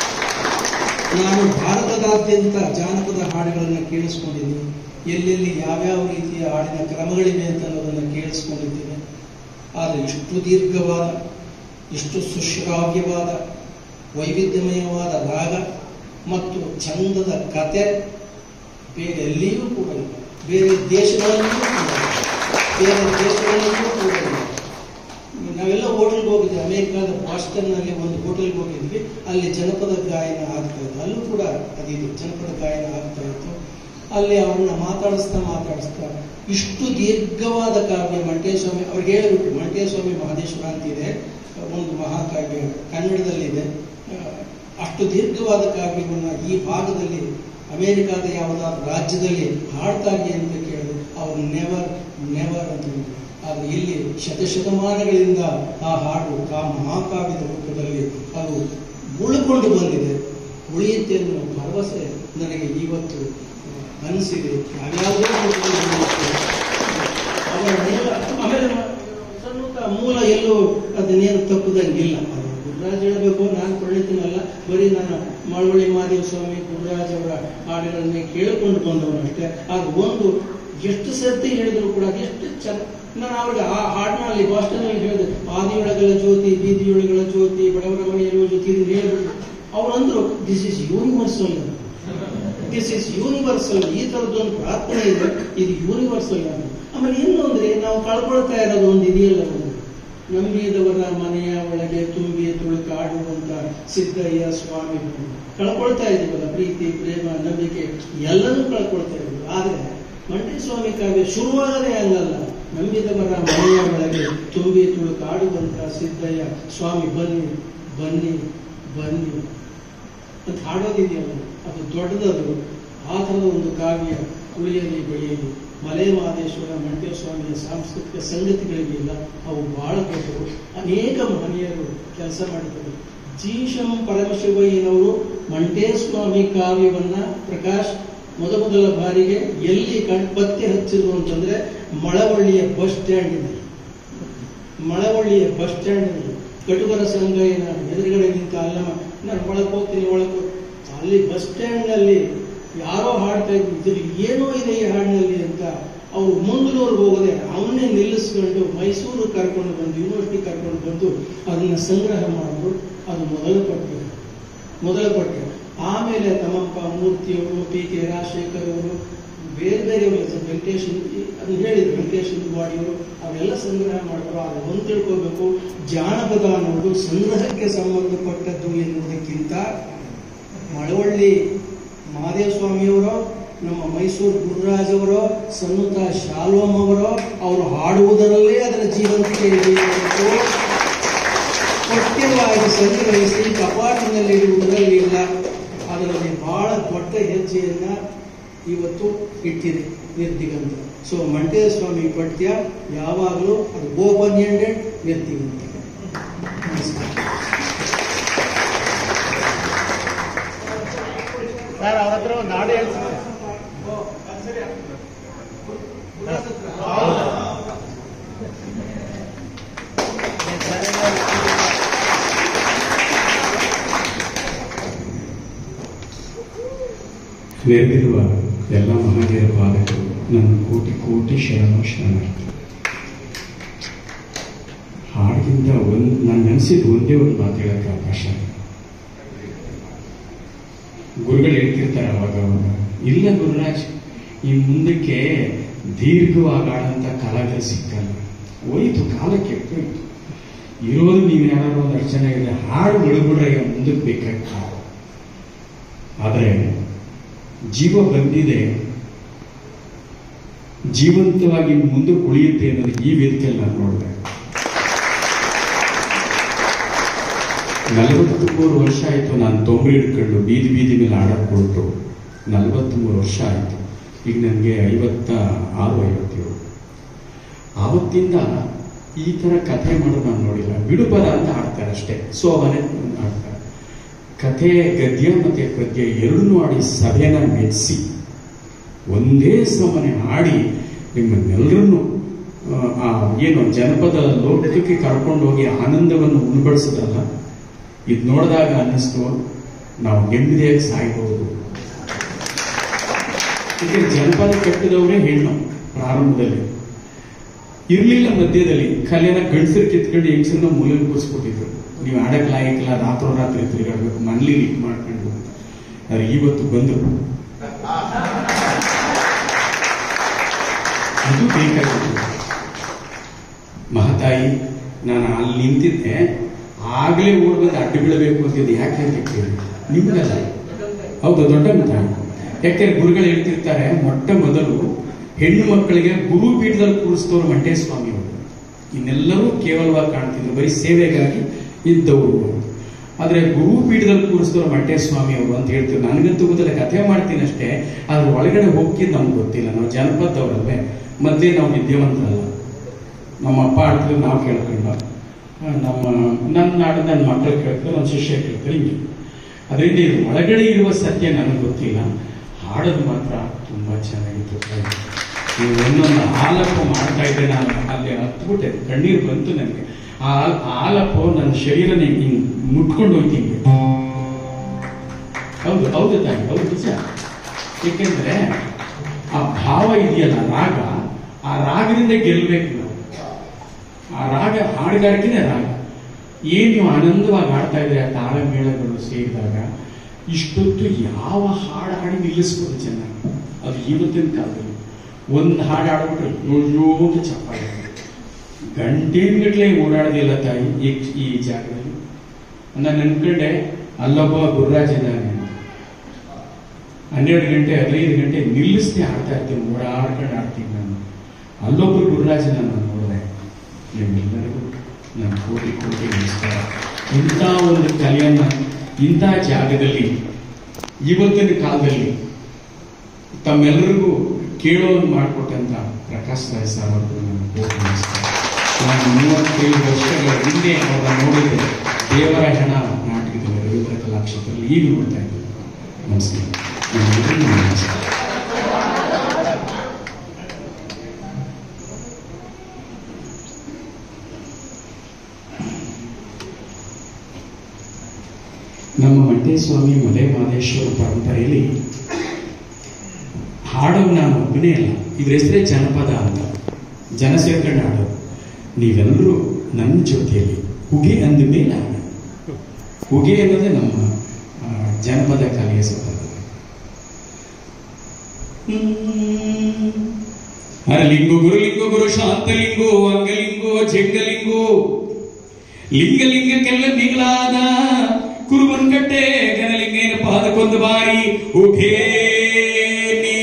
ನಾನು ಭಾರತದಾದ್ಯಂತ ಜಾನಪದ ಹಾಡುಗಳನ್ನು ಕೇಳಿಸ್ಕೊಂಡಿದ್ದೀನಿ ಎಲ್ಲೆಲ್ಲಿ ಯಾವ್ಯಾವ ರೀತಿಯ ಹಾಡಿನ ಕ್ರಮಗಳಿವೆ ಅಂತ ಅನ್ನೋದನ್ನು ಕೇಳಿಸ್ಕೊಂಡಿದ್ದೇನೆ ಆದರೆ ಇಷ್ಟು ದೀರ್ಘವಾದ ಇಷ್ಟು ಸುಶ್ರಾವ್ಯವಾದ ವೈವಿಧ್ಯಮಯವಾದ ರಾಗ ಮತ್ತು ಚಂದದ ಕತೆ ಬೇರೆ ಎಲ್ಲಿಯೂ ಕೂಡ ಇಲ್ಲ ಬೇರೆ ದೇಶಗಳಲ್ಲಿಯೂ ಕೂಡ ಇಲ್ಲ. ಬೇರೆ ದೇಶಗಳಲ್ಲಿಯೂ ಕೂಡ ಇಲ್ಲ ನಾವೆಲ್ಲ ಹೋಟೆಲ್ಗೆ ಹೋಗಿದ್ವಿ ಅಮೆರಿಕಾದ ಬಾಸ್ಟನ್ ನಲ್ಲಿ ಒಂದು ಹೋಟೆಲ್ಗೆ ಹೋಗಿದ್ವಿ ಅಲ್ಲಿ ಜನಪದ ಗಾಯನ ಆಗ್ತಾ ಇತ್ತು ಅಲ್ಲೂ ಕೂಡ ಅದಿದು ಜನಪದ ಗಾಯನ ಆಗ್ತಾ ಇತ್ತು ಅಲ್ಲಿ ಅವ್ರನ್ನ ಮಾತಾಡಿಸ್ತಾ ಮಾತಾಡಿಸ್ತಾ ಇಷ್ಟು ದೀರ್ಘವಾದ ಕಾವ್ಯ ಮಂಟೇಸ್ವಾಮಿ ಅವ್ರಿಗೆ ಹೇಳಿಬಿಟ್ಟು ಮಂಟೇಸ್ವಾಮಿ ಮಹದೇಶ್ವರ ಅಂತಿದೆ ಒಂದು ಮಹಾಕಾವ್ಯ ಕನ್ನಡದಲ್ಲಿದೆ ಆ, ಅಷ್ಟು ದೀರ್ಘವಾದ ಕಾವ್ಯವನ್ನ ಈ ಭಾಗದಲ್ಲಿ ಅಮೆರಿಕಾದ ಯಾವುದಾದ್ರು ರಾಜ್ಯದಲ್ಲಿ ಹಾಡ್ತಾರೆ ಅಂತ ಕೇಳಿದ್ರು ಅವ್ರು ನೆವರ್ ನೆವರ್ ಅಂತ ಹೇಳಿದ್ರು ಆದರೆ ಇಲ್ಲಿ ಶತಶತಮಾನಗಳಿಂದ ಆ ಹಾಡು ಆ ಮಹಾಕಾವ್ಯದ ರೂಪದಲ್ಲಿ ಅದು ಉಳ್ಕೊಂಡು ಬಂದಿದೆ ಉಳಿಯುತ್ತೆ ಅನ್ನೋ ಭರವಸೆ ನನಗೆ ಇವತ್ತು ಆ, ಅನಿಸಿದೆ ಯಾವ್ಯಾವುದೋ ರೂಪದಲ್ಲಿ ಉಳಿಯುತ್ತೆ. ಅವರ ಮೂಲ ಆಮೇಲೆ ಸನ್ನುತ ಮೂಲ ಎಲ್ಲೂ ಅದನ್ನೇನು ತಪ್ಪದಂಗಿಲ್ಲ ಅದು ಗುರುರಾಜ್ ಹೇಳಬೇಕು ನಾನು ಪಂಡಿತನಲ್ಲ ಬರೀ ನಾನು ಮಳವಳ್ಳಿ ಮಹಾದೇವ ಸ್ವಾಮಿ ಗುರುರಾಜ್ ಅವರ ಹಾಡುಗಳನ್ನೇ ಕೇಳಿಕೊಂಡು ಬಂದವನು ಅಷ್ಟೇ ಅದು ಒಂದು ಎಷ್ಟು ಸರ್ತಿ ಹೇಳಿದ್ರು ಕೂಡ ಎಷ್ಟು ಚೆನ್ನ ನಾನು ಅವ್ರಿಗೆ ಆ ಹಾಡನ್ನ ಅಲ್ಲಿ ಬಾಸ್ಟನಲ್ಲಿ ಹೇಳಿದೆ ಆದಿಯೊಳಗಳ ಜ್ಯೋತಿ ಬೀದಿಯೊಳಗಳ ಜ್ಯೋತಿ ಬಡವರ ಮನೆಯಲ್ಲಿರುವ ಜ್ಯೋತಿ ಇದನ್ನ ಹೇಳ್ಬಿಟ್ಟು ಅವ್ರಂದ್ರು this is universal this is universal ಈ ತರದೊಂದು ಪ್ರಾರ್ಥನೆ ಇದೆ ಇದು ಯೂನಿವರ್ಸಲ್ ಅಂತ ಆಮೇಲೆ ಇನ್ನು ಅಂದ್ರೆ ನಾವು ಕಳ್ಕೊಳ್ತಾ ಇರೋದು ಒಂದು ಇದೆಯಲ್ಲ ಒಂದು ನಂಬಿದವರ ಮನೆಯ ಒಳಗೆ ತುಂಬಿ ತುಳುಕಾಡುವಂತ ಸಿದ್ದಯ್ಯ ಸ್ವಾಮಿ ಕಳ್ಕೊಳ್ತಾ ಇದೀವಲ್ಲ ಪ್ರೀತಿ ಪ್ರೇಮ ನಂಬಿಕೆ ಎಲ್ಲನೂ ಕಳ್ಕೊಳ್ತಾ ಇದೀವಿ ಆದ್ರೆ ಮಂಡ್ಯ ಸ್ವಾಮಿ ಕಾವ್ಯ ಶುರುವಾಗದೇ ಹಂಗಲ್ಲ ನಂಬಿದವರ ಮನೆಯ ಒಳಗೆ ತುಂಬಿ ತುಳುಕಾಡುವಂತ ಸಿದ್ದಯ್ಯ ಸ್ವಾಮಿ ಬನ್ನಿ ಬನ್ನಿ ಬನ್ನಿ ಅಂತ ಹಾಡೋದಿದೆಯಲ್ಲ ಅದು ದೊಡ್ಡದದು ಆ ಥರದ ಒಂದು ಕಾವ್ಯ ಉಳಿಯಲಿ ಬೆಳೆಯಲಿ ಮಲೆ ಮಹದೇಶ್ವರ ಮಂಟೇಶ್ವರ ಸ್ವಾಮಿಯ ಸಾಂಸ್ಕೃತಿಕ ಸಂಗತಿಗಳಿಗೆಲ್ಲ ಅವು ಬಹಳ ದೊಡ್ಡವು ಅನೇಕ ಮಹನೀಯರು ಕೆಲಸ ಮಾಡಿದ್ದಾರೆ ಜೀಶಂ ಪರಮಶಿವಯ್ಯನವರು ಮಂಟೇಸ್ವಾಮಿ ಕಾವ್ಯವನ್ನ ಪ್ರಕಾಶ್ ಮೊದಮೊದಲ ಬಾರಿಗೆ ಎಲ್ಲಿ ಕಣ್ ಪತ್ತೆ ಹಚ್ಚಿದ್ರು ಅಂತಂದ್ರೆ ಮಳವಳ್ಳಿಯ ಬಸ್ ಸ್ಟ್ಯಾಂಡಿನಲ್ಲಿ ಮಳವಳ್ಳಿಯ ಬಸ್ ಸ್ಟ್ಯಾಂಡಿನಲ್ಲಿ ಕಟುಕರ ಸಂಘಯ್ಯನ ಎದುರುಗಡೆ ನಿಂತ ಅಲ್ಲಮ್ಮ ನಾನು ಒಳಗೆ ಹೋಗ್ತೀನಿ ಒಳಗೆ ಹೋಗ್- ಅಲ್ಲಿ ಬಸ್ ಸ್ಟ್ಯಾಂಡ್ನಲ್ಲಿ ಯಾರೋ ಹಾಡ್ತಾ ಇದ್ರು ಇದ್ರಲ್ಲಿ ಏನೋ ಇದೆ ಈ ಹಾಡಿನಲ್ಲಿ ಅಂತ ಅವ್ರು ಮುಂದೂರು ಹೋಗದೆ ಅವನ್ನೇ ನಿಲ್ಲಿಸ್ಕೊಂಡು ಮೈಸೂರು ಕರ್ಕೊಂಡು ಬಂದು ಯೂನಿವರ್ಸಿಟಿ ಕರ್ಕೊಂಡು ಬಂದು ಅದನ್ನ ಸಂಗ್ರಹ ಮಾಡಿದ್ರು ಅದು ಮೊದಲ ಪಠ್ಯ ಮೊದಲ ಪಠ್ಯ ಆಮೇಲೆ ತಮ್ಮಪ್ಪ ಮೂರ್ತಿಯವರು ಪಿ ಕೆ ರಾಜಶೇಖರ್ ಅವರು ಬೇರೆ ಬೇರೆ ವೆಂಕಟೇಶ್ ಅದನ್ನ ಹೇಳಿದ್ರು ವೆಂಕಟೇಶ್ ವಾಡಿಯವರು ಅವೆಲ್ಲ ಸಂಗ್ರಹ ಮಾಡಿದ್ರು ಆದರೆ ಒಂದು ತಿಳ್ಕೋಬೇಕು ಜಾನಪದ ಅನ್ನೋದು ಸಂಗ್ರಹಕ್ಕೆ ಸಂಬಂಧಪಟ್ಟದ್ದು ಎನ್ನುವುದಕ್ಕಿಂತ ಮಳವಳ್ಳಿ ಮಹಾದೇವ ಸ್ವಾಮಿಯವರೋ ನಮ್ಮ ಮೈಸೂರು ಗುರುರಾಜ್ ಅವರೋ ಸನ್ನುತ ಶಾಲ್ವಮ್ ಅವರೋ ಅವರು ಹಾಡುವುದರಲ್ಲೇ ಅದರ ಜೀವಂತಿಕೆ ಇದೆ ಹೊರತು ಪಠ್ಯವಾಗಿ ಸಂಗ್ರಹಿಸಿ ಕಪಾಟಿನಲ್ಲಿ ಇಡುವುದರಲ್ಲಿ ಇಲ್ಲ ಅದರಲ್ಲಿ ಬಹಳ ದೊಡ್ಡ ಹೆಜ್ಜೆಯನ್ನ ಇವತ್ತು ಇಟ್ಟಿದೆ ನಿರ್ದಿಗಂತ ಸೊ ಮಂಟೇಶ ಸ್ವಾಮಿ ಪಠ್ಯ ಯಾವಾಗಲೂ ಅದು ಓಪನ್ ಎಂಡೆಡ್ ನಿರ್ದಿಗಂತ ನಮಸ್ಕಾರ ಸರ್ ಅವ್ರ ಹತ್ರ ಒಂದು ಹಾಡು ಹೇಳ್ತೀನಿ ನೆರೆದಿರುವ ಎಲ್ಲ ಮಹಾವೀರ ಪಾದಕರು ನನ್ನ ಕೋಟಿ ಕೋಟಿ ಶರಣು ಶರಣಾರ್ಥಿ ಹಾಡಿಗಿಂತ ಒಂದು ನಾನು ನೆನೆಸಿದ ಒಂದೇ ಒಂದು ಮಾತು ಹೇಳಕ್ಕೆ ಅವಕಾಶ ಇದೆ. ಗುರುಗಳು ಹೇಳ್ತಿರ್ತಾರೆ ಅವಾಗ ಅವಾಗ ಇಲ್ಲ ಗುರುರಾಜ್ ಈ ಮುಂದಕ್ಕೆ ದೀರ್ಘವಾಗಿ ಆಡಂತ ಕಲಾಗಳು ಸಿಕ್ಕಲ್ಲ ಹೋಯ್ತು ಕಾಲ ಕೆಟ್ಟೋಯ್ತು ಇರೋದು ನೀವು ಯಾರು ಒಂದು ಅರ್ಚನೆ ಇದೆ ಹಾಡು ಬಿಡ್ಬಿಡ್ರೆ ಮುಂದಕ್ಕೆ ಬೇಕಾಗ್ತದೆ ಆದರೆ ಜೀವ ಬಂದಿದೆ ಜೀವಂತವಾಗಿ ಮುಂದಕ್ಕೆ ಉಳಿಯುತ್ತೆ ಅನ್ನೋದು ಈ ವೇದಿಕೆಯಲ್ಲಿ ನಾನು ನೋಡಿದೆ ನಲವತ್ಮೂರು ವರ್ಷ ಆಯಿತು ನಾನು ತೊಂಬರಿ ಹಿಡ್ಕೊಂಡು ಬೀದಿ ಬೀದಿ ಮೇಲೆ ಆಡಕ್ಕೆ ಹೊರಟು ನಲವತ್ತ್ಮೂರು ವರ್ಷ ಆಯಿತು ಈಗ ನನಗೆ ಐವತ್ತ ಆರು ಐವತ್ತೇಳು ಆವತ್ತಿಂದ ಈ ಥರ ಕಥೆ ಮಾಡೋದು ನಾನು ನೋಡಿಲ್ಲ ಬಿಡುಪದ ಅಂತ ಆಡ್ತಾರೆ ಅಷ್ಟೇ ಸೋಬನೆ ಆಡ್ತಾರೆ ಕಥೆ ಗದ್ಯ ಮತ್ತೆ ಪದ್ಯ ಎರಡನ್ನೂ ಆಡಿ ಸಭೆನ ಮೆಚ್ಚಿಸಿ ಒಂದೇ ಸಮನೆ ಹಾಡಿ ನಿಮ್ಮನ್ನೆಲ್ಲರನ್ನು ಆ, ಆ ಏನು ಜನಪದ ಲೋಕಕ್ಕೆ ಕರ್ಕೊಂಡು ಹೋಗಿ ಆನಂದವನ್ನು ಉಣಬಡಿಸಿದ್ರಲ್ಲ ಇದು ನೋಡಿದಾಗ ಅನ್ನಿಸ್ತು ನಾವು ನೆಮ್ಮದಿಯಾಗಿ ಸಾಯ್ಬಹುದು ಈಗ ಜನಪದ ಕಟ್ಟಿದವರೇ ಹೆಣ್ಣು ಪ್ರಾರಂಭದಲ್ಲಿ ಇರ್ಲಿಲ್ಲ ಮಧ್ಯದಲ್ಲಿ ಕಲೆನ ಗಂಡಸರು ಕಿತ್ಕೊಂಡು ಹೆಂಗಸರನ್ನ ಮೂಲೆಗೆ ಕೂರಿಸ್ಬಿಟ್ಟಿದ್ರು ನೀವು ಆಡಕ್ ಲಾಯಕ್ಕಿಲ್ಲ ರಾತ್ರೋರಾತ್ರಿ ತಿರುಗಾಡ್ಬೇಕು ಮನ್ಲಿ ಇಟ್ ಮಾಡ್ಕೊಂಡು ಅಂತ ಆದ್ರೆ ಇವತ್ತು ಬಂದರು ಅದು ಬೇಕಾಗಿತ್ತು ಮಹತಾಯಿ ನಾನು ಅಲ್ಲಿ ನಿಂತಿದ್ದೆ ಆಗ್ಲೇ ಓಡ್ ಬಂದು ಅಡ್ಡ ಬೀಳಬೇಕು ಅಂತಿದ್ದು ಯಾಕೆ ಅಂತ ಕೇಳಿ ನಿಮ್ಗಲ್ಲ ಹೌದು ದೊಡ್ಡ ತಾಯಿ ಯಾಕೆ ಗುರುಗಳು ಹೇಳ್ತಿರ್ತಾರೆ ಮೊಟ್ಟ ಮೊದಲು ಹೆಣ್ಣು ಮಕ್ಕಳಿಗೆ ಗುರು ಪೀಠದಲ್ಲಿ ಕೂರಿಸಿದವರು ಮಂಟೇಶ ಸ್ವಾಮಿ ಅವರು ಇನ್ನೆಲ್ಲರೂ ಕೇವಲವಾಗಿ ಕಾಣ್ತಿದ್ರು ಬರೀ ಸೇವೆಗಾಗಿ ಇದ್ದವರು ಆದ್ರೆ ಗುರು ಪೀಠದಲ್ಲಿ ಕೂರಿಸಿದವರು ಮಂಟೇಶ ಸ್ವಾಮಿ ಅವರು ಅಂತ ಹೇಳ್ತೀವಿ ನನಗಂತೂ ಗೊತ್ತಿಲ್ಲ ಕಥೆ ಮಾಡ್ತೀನಿ ಅಷ್ಟೇ ಅದ್ರ ಒಳಗಡೆ ಹೋಗಿದ್ದು ನಮ್ಗೆ ಗೊತ್ತಿಲ್ಲ ನಾವು ಜನಪದವರಲ್ವೇ ಮೊದಲೇ ನಾವು ವಿದ್ಯಾವಂತರಲ್ಲ ನಮ್ಮ ಅಪ್ಪ ಆಡ್ತಿದ್ರು ನಾವು ಕೇಳ್ಕೊಂಡು ಆ, ನಮ್ಮ ನನ್ನ ನಾಡು ನನ್ನ ಮಕ್ಕಳು ಕೇಳ್ತಾರೆ ನನ್ನ ಶಿಷ್ಯ ಕೇಳ್ತಾರೆ ಹಿಂಗೆ ಅದರಿಂದ ಇದು ಒಳಗಡೆ ಇರುವ ಸತ್ಯ ನನಗೆ ಗೊತ್ತಿಲ್ಲ ಹಾಡೋದು ಮಾತ್ರ ತುಂಬಾ ಚೆನ್ನಾಗಿತ್ತು ನೀವು ಒಂದೊಂದು ಆಲಪ ಮಾಡ್ತಾ ಇದ್ದೆ ನಾನು ಅಲ್ಲಿ ಹತ್ಬಿಟ್ಟೆ ಕಣ್ಣೀರು ಬಂತು ನನಗೆ ಆ ಆಲಪ ನನ್ನ ಶರೀರನ ಹಿಂಗ್ ಮುಟ್ಕೊಂಡು ಹೋಯ್ತು ಹಿಂಗೆ ಹೌದು ಹೌದು ತಾಯಿ ಹೌದು ನಿಜ ಏಕೆಂದ್ರೆ ಆ ಭಾವ ಇದೆಯಲ್ಲ ರಾಗ ಆ ರಾಗದಿಂದ ಗೆಲ್ಬೇಕು ನಾವು ಆ ರಾಗ ಹಾಡುಗಾರಿಕೆನೇ ರಾಗ ಏನ್ ನೀವು ಆನಂದವಾಗಿ ಹಾಡ್ತಾ ಇದ್ರೆ ಆ ತಾಳ ಮೇಳಗಳು ಸೇರಿದಾಗ ಇಷ್ಟೊತ್ತು ಯಾವ ಹಾಡು ಹಾಡಿ ನಿಲ್ಲಿಸ್ಬೋದು ಚೆನ್ನಾಗಿ ಅದು ಇವತ್ತಿನ ಕಾಲದಲ್ಲಿ ಒಂದು ಹಾಡು ಹಾಡ್ಬಿಟ್ರೆ ಅಯ್ಯೋ ಅಂತ ಚಪ್ಪಾಳೆ ಗಂಟೆಗಟ್ಟಲೆ ಓಡಾಡದಿಲ್ಲ ತಾಯಿ ಈ ಈ ಜಾಗದಲ್ಲಿ ನಾನು ಅನ್ಕೊಂಡೆ ಅಲ್ಲೊಬ್ಬ ಗುರುರಾಜ್ ಇದ್ದಾನೆ ಅಂತ. ಹನ್ನೆರಡು ಗಂಟೆ ಹದಿನೈದು ಗಂಟೆ ನಿಲ್ಲಿಸ್ದೆ ಆಡ್ತಾ ಇರ್ತೀನಿ ಓಡಾಡ್ಕೊಂಡು ಆಡ್ತೀನಿ ನಾನು ಅಲ್ಲೊಬ್ರು ಗುರುರಾಜನ ನಾನು ನೋಡಿದೆ ನಿಮ್ಮೆಲ್ಲರಿಗೂ ನನ್ನ ಕೋಟಿ ಕೋಟಿ ನಮಸ್ಕಾರ ಇಂಥ ಒಂದು ಕಲೆಯನ್ನ ಇಂಥ ಜಾಗದಲ್ಲಿ ಇವತ್ತಿನ ಕಾಲದಲ್ಲಿ ತಮ್ಮೆಲ್ಲರಿಗೂ ಕೇಳೋದು ಮಾಡಿಕೊಟ್ಟಂತ ಪ್ರಕಾಶ್ ರಾಯ್ ಸರ್ ಅವ್ರಿಗೂ ನಾನು ಕೋಟಿ ನಮಸ್ಕಾರ ನಾನು ಮೂವತ್ತೈದು ವರ್ಷಗಳ ಹಿಂದೆ ಅವರ ನೋಡಿದ್ದೆ ದೇವರ ಹೆಣ ನಾಟಕದಲ್ಲಿ ರವೀಂದ್ರ ಕಲಾಕ್ಷೇತ್ರದಲ್ಲಿ ಈಗ ನೋಡ್ತಾ ಇದ್ದೀನಿ ನಮಸ್ಕಾರ ನಿಮ್ಮೆಲ್ಲರಿಗೂ ನಮಸ್ಕಾರ ನಮ್ಮ ಮಂಟೇಸ್ವಾಮಿ ಮಲೆ ಮಹದೇಶ್ವರ ಪರಂಪರೆಯಲ್ಲಿ ಹಾಡೋದು ನಾನು ಒಬ್ಬನೇ ಅಲ್ಲ ಇದ್ರ ಹೆಸರೇ ಜನಪದ ಅಂತ ಜನ ಸೇರ್ಕೊಂಡು ಹಾಡೋದು ನೀವೆಲ್ಲರೂ ನನ್ನ ಜೊತೆಯಲ್ಲಿ ಹುಗೆ ಅಂದ ಮೇಲೆ ಹಾಡ ಹುಗೆ ಅನ್ನೋದೇ ನಮ್ಮ ಆ, ಜನಪದ ಕಲೆಯ ಸ್ವತಂತ್ರ ಹರಲಿಂಗು ಗುರುಲಿಂಗು ಗುರು ಶಾಂತಲಿಂಗು ಅಂಗಲಿಂಗು ಜಂಗಲಿಂಗು ಲಿಂಗಲಿಂಗಕ್ಕೆಲ್ಲ ಮಿಗಿಲಾದ ಕುರುಬನ್ಕಟ್ಟೆ ಗಣಲಿಂಗನ ಪಾದಕ್ಕೊಂದು ಬಾರಿ ಉಘೇ ನೀ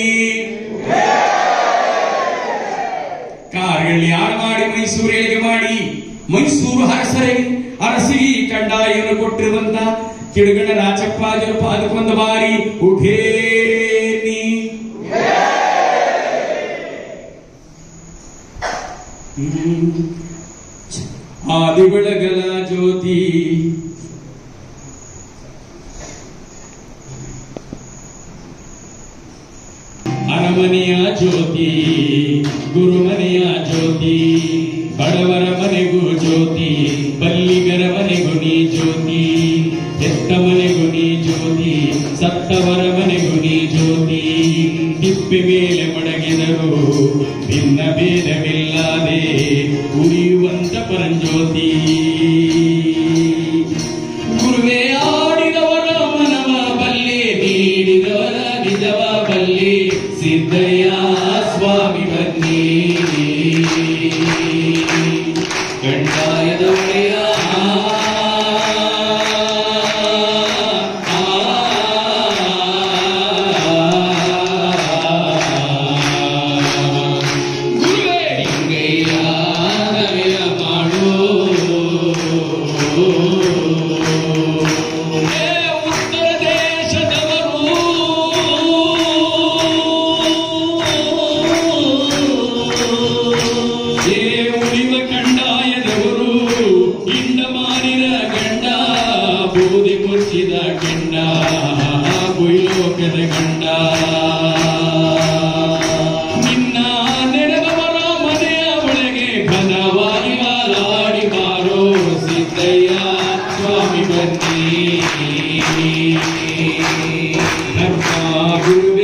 ಕಾರ್ಯಗಳಲ್ಲಿ ಯಾರು ಮಾಡಿ ಮೈಸೂರಿಗೆ ಮಾಡಿ ಮೈಸೂರು ಅರಸರೇ ಅರಸಿಗೆ ಕಡ್ಡಾಯವನ್ನು ಕೊಟ್ಟಿರುವಂತ ಕಿಡುಗಣ್ಣ ರಾಜಪ್ಪಾಜರ ಪಾದಕ್ಕೊಂದು ಬಾರಿ ಉಘೇ ನೀ ಹ್ಮ್. ಆದಿ ಬೆಳಗಲ ಜ್ಯೋತಿ ಅರಮನೆಯ ಜ್ಯೋತಿ ಗುರುಮನೆಯ ಜ್ಯೋತಿ ಬಡವರ ಮನೆಗೂ ಜ್ಯೋತಿ ಬಲ್ಲಿಗರ ಮನೆಗೂ ನೀ ಜ್ಯೋತಿ ಎತ್ತ ಮನೆಗೂ ನೀ ಜ್ಯೋತಿ ಸತ್ತವರ ಮನೆಗೂ ನೀ ಜ್ಯೋತಿ ತಿಪ್ಪೆ ಮೇಲೆ ಮಡಗಿದರು ಭಿನ್ನ ಭೇದವಿಲ್ಲದೆ ಉರಿಯುವಂತ ಪರಂಜ್ಯೋತಿ ಗುರುವೇ ಆಡಿದವರ ಮನವ ಬಲ್ಲೆ ನೀಡಿದವರ ನಿಜವ ಬಲ್ಲೆ ಸಿದ್ದಯ್ಯ ಸ್ವಾಮಿ ಬನ್ನಿ ಕಂಡಾಯದ ಒಡೆಯ ಗುರುವೇ ಲಿಂಗಯ್ಯ ನವೆಯ ಮಾಡು ಏ ಉತ್ತರ ದೇಶದವರು ಏ ಉಳಿವ ಕಂಡಾಯದವರು ಇಂಡ ಮಾರಿದ ಗಂಡ ಬೂದಿ ಮುಚ್ಚಿದ ಗಂಡ ಭೂಲೋಕದ ಗಂಡ ನಿನ್ನ ನೆರೆದವರ ಮನೆಯ ಒಳಗೆ ಘನವಾಗಿ ಮಾಲಾಡಿ ಬಾರೋ ಸಿದ್ದಯ್ಯ ಸ್ವಾಮಿ ಬನ್ನಿ ಧರ್ಮ ಗುರುವೇ